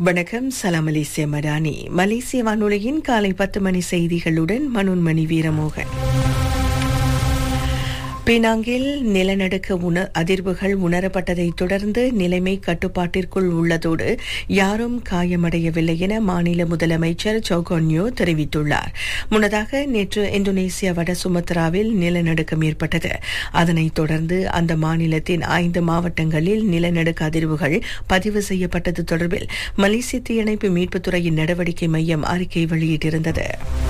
வணக்கம் சலாம் மலேசிய மடானி மலேசிய வானொலியின் காலை பத்து மணி செய்திகளுடன் மனோன்மணி வீரமோகன் பினாங்கில் நிலநடுக்க உணர் அதிர்வுகள் உணரப்பட்டதைத் தொடர்ந்து நிலைமை கட்டுப்பாட்டிற்குள் உள்ளதோடு யாரும் காயமடையவில்லை என மாநில முதலமைச்சர் சௌகோன்யோ தெரிவித்துள்ளார் முன்னதாக நேற்று இந்தோனேசியா வட சுமத்ராவில் நிலநடுக்கம் ஏற்பட்டது அதனைத் தொடர்ந்து அந்த மாநிலத்தின் ஐந்து மாவட்டங்களில் நிலநடுக்க அதிர்வுகள் பதிவு செய்யப்பட்டது தொடர்பில் மலேசிய தீயணைப்பு மீட்புத்துறையின் நடவடிக்கை மையம் அறிக்கை வெளியிட்டிருந்தது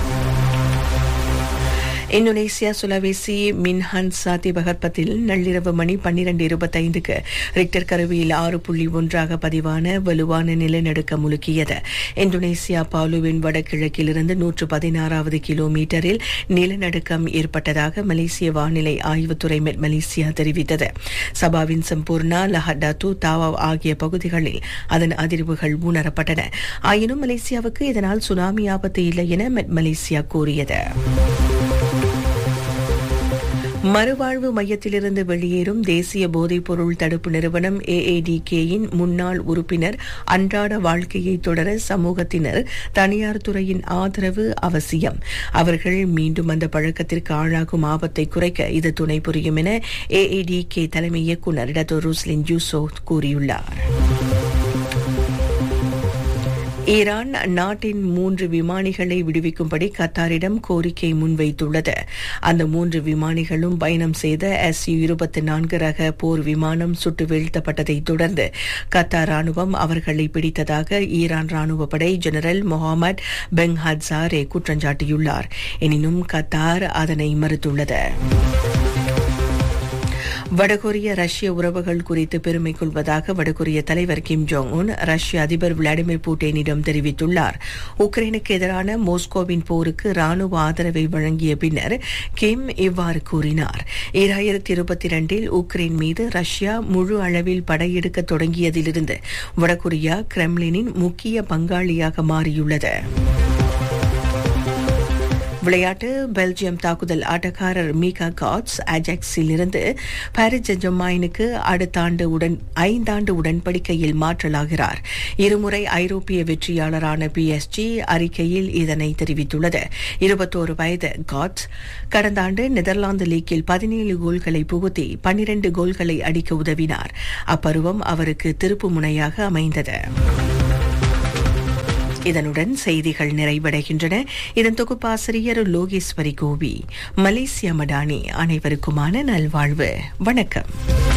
இந்தோனேசியா சுலவேசி மின்ஹான் சாத்தி பகற்பத்தில் நள்ளிரவு மணி பன்னிரண்டு இருபத்தைந்துக்கு ரிக்டர் கருவியில் ஆறு புள்ளி ஒன்றாக பதிவான வலுவான நிலநடுக்கம் முழுக்கியது இந்தோனேசியா பாலுவின் வடகிழக்கிலிருந்து நூற்று பதினாறாவது கிலோமீட்டரில் நிலநடுக்கம் ஏற்பட்டதாக மலேசிய வானிலை ஆய்வுத்துறை மெட் மலேசியா தெரிவித்தது சபாவின் சம்பூர்ணா லஹடாத்து தாவா ஆகிய பகுதிகளில் அதன் அதிர்வுகள் உணரப்பட்டன ஆயினும் மலேசியாவுக்கு இதனால் சுனாமி ஆபத்து இல்லை என மெட் மலேசியா கூறியது மறுவாழ்வு மையத்திலிருந்து வெளியேறும் தேசிய போதைப்பொருள் தடுப்பு நிறுவனம் ஏஏடிகேயின் முன்னாள் உறுப்பினர் அன்றாட வாழ்க்கையை தொடர சமூகத்தினர் தனியார் துறையின் ஆதரவு அவசியம் அவர்கள் மீண்டும் அந்த பழக்கத்திற்கு ஆளாகும் ஆபத்தை குறைக்க இது துணை புரியும் என ஏஏடிகே தலைமை இயக்குநர் டத்தோ ருஸ்லின் ஜூசோ கூறியுள்ளார் ஈரான் நாட்டின் மூன்று விமானிகளை விடுவிக்கும்படி கத்தாரிடம் கோரிக்கை முன்வைத்துள்ளது அந்த மூன்று விமானிகளும் பயணம் செய்த எஸ் யு இருபத்தி நான்கு ரக போர் விமானம் சுட்டு வீழ்த்தப்பட்டதை தொடர்ந்து கத்தார் ராணுவம் அவர்களை பிடித்ததாக ஈரான் ராணுவ படை ஜெனரல் முகமது பெங் ஹட்சாரே குற்றஞ்சாட்டியுள்ளார் எனினும் கத்தார் அதனை மறுத்துள்ளது வடகொரிய ரஷ்ய உறவுகள் குறித்து பெருமை கொள்வதாக வடகொரிய தலைவர் கிம் ஜோங் உன் ரஷ்ய அதிபர் விளாடிமிர் புட்டினிடம் தெரிவித்துள்ளார் உக்ரைனுக்கு எதிரான மோஸ்கோவின் போருக்கு ராணுவ ஆதரவை வழங்கிய பின்னர் கிம் இவ்வாறு கூறினார் ஈராயிரத்தி இருபத்தி இரண்டில் உக்ரைன் மீது ரஷ்யா முழு அளவில் படையெடுக்க தொடங்கியதிலிருந்து வடகொரியா கிரெம்லினின் முக்கிய பங்காளியாக மாறியுள்ளது விளையாட்டு பெல்ஜியம் தாக்குதல் ஆட்டக்காரர் மீகா காட்ஸ் அஜாக்ஸில் இருந்து பாரிஸ் ஜெர்மாயினுக்கு அடுத்த ஆண்டு உடன் ஐந்தாண்டு உடன்படிக்கையில் மாற்றலாகிறார் இருமுறை ஐரோப்பிய வெற்றியாளரான பிஎஸ்ஜி அறிக்கையில் இதனை தெரிவித்துள்ளது இருபத்தோரு வயது காட்ஸ் கடந்த ஆண்டு நெதர்லாந்து லீக்கில் பதினேழு கோல்களை புகுத்தி பன்னிரண்டு கோல்களை அடிக்க உதவினார் அப்பருவம் அவருக்கு திருப்பு முனையாக அமைந்தது இதனுடன் செய்திகள் நிறைவடைகின்றன இதன் தொகுப்பாசிரியர் லோகேஸ்வரி கோவி மலேசிய மடானி அனைவருக்குமான நல்வாழ்வு வணக்கம்